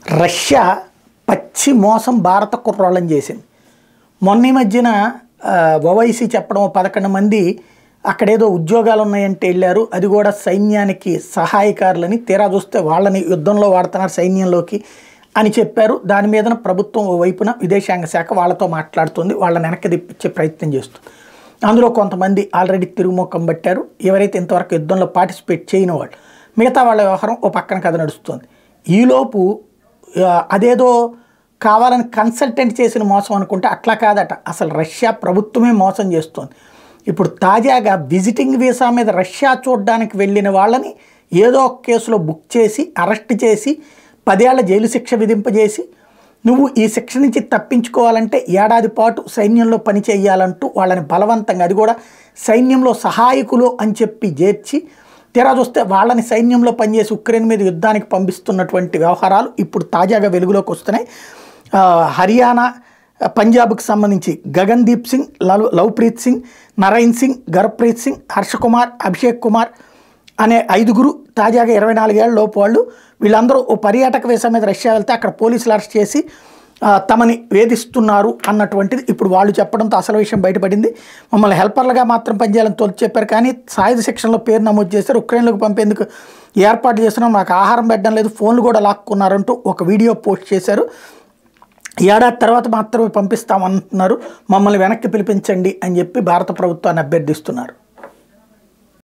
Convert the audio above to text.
Russia పచ్చి మోసం భారత కుర్రోళ్ళని చేసింది మొన్న ఈ మధ్యన ఆ, ఓవైసీ చెప్పడం పదకొండు మంది అక్కడేదో ఉద్యోగాలు ఉన్నాయంటే వెళ్ళారు అది కూడా సైన్యానికి సహాయకారులని తీరా చూస్తే వాళ్ళని యుద్ధంలో వాడుతున్నారు సైన్యంలోకి అని చెప్పారు దాని మీద ప్రభుత్వం ఓ వైపున విదేశాంగ శాఖ వాళ్ళతో మాట్లాడుతుంది వాళ్ళని వెనక్కి తెప్పించే ప్రయత్నం చేస్తుంది అందులో కొంతమంది ఆల్రెడీ తిరుగుముఖం పట్టారు ఎవరైతే ఇంతవరకు యుద్ధంలో పార్టిసిపేట్ చేయని వాళ్ళు మిగతా వాళ్ళ వ్యవహారం ఓ పక్కన కథ నడుస్తుంది ఈలోపు ఆ, అదేదో కావాలని కన్సల్టెంట్ చేసిన మోసం అనుకుంటే అట్లా కాదట అసలు రష్యా ప్రభుత్వమే మోసం చేస్తోంది ఇప్పుడు తాజాగా విజిటింగ్ వీసా మీద రష్యా చూడడానికి వెళ్ళిన వాళ్ళని ఏదో ఒక కేసులో బుక్ చేసి అరెస్ట్ చేసి పదేళ్ల జైలు శిక్ష విధింపజేసి నువ్వు ఈ శిక్ష నుంచి తప్పించుకోవాలంటే ఏడాది పాటు సైన్యంలో పని చేయాలంటూ వాళ్ళని బలవంతంగా అది కూడా సైన్యంలో సహాయకులు అని చెప్పి చేర్చి తీరా చూస్తే వాళ్ళని సైన్యంలో పనిచేసి ఉక్రెయిన్ మీద యుద్ధానికి పంపిస్తున్నటువంటి వ్యవహారాలు ఇప్పుడు తాజాగా వెలుగులోకి వస్తున్నాయి ఆ, హర్యానా పంజాబ్కి సంబంధించి గగన్దీప్ సింగ్ లవ్ లవ్ప్రీత్ సింగ్ నరైన్ సింగ్ గర్ప్రీత్ సింగ్ హర్ష కుమార్ అభిషేక్ కుమార్ అనే ఐదుగురు తాజాగా ఇరవై నాలుగేళ్ల లోపు వాళ్ళు వీళ్ళందరూ ఓ పర్యాటక వీసా మీద రష్యా వెళ్తే అక్కడ పోలీసులు అరెస్ట్ చేసి ఆ, తమని వేధిస్తున్నారు అన్నటువంటిది ఇప్పుడు వాళ్ళు చెప్పడంతో అసలు విషయం బయటపడింది మమ్మల్ని హెల్పర్లుగా మాత్రం పనిచేయాలని తొలి చెప్పారు కానీ సాయుధ శిక్షణలో పేరు నమోదు చేశారు ఉక్రెయిన్లోకి పంపేందుకు ఏర్పాటు చేస్తున్నాం నాకు ఆహారం పెట్టడం లేదు ఫోన్లు కూడా లాక్కున్నారంటూ ఒక వీడియో పోస్ట్ చేశారు ఏడాది తర్వాత మాత్రమే పంపిస్తామంటున్నారు మమ్మల్ని వెనక్కి పిలిపించండి అని చెప్పి భారత ప్రభుత్వాన్ని అభ్యర్థిస్తున్నారు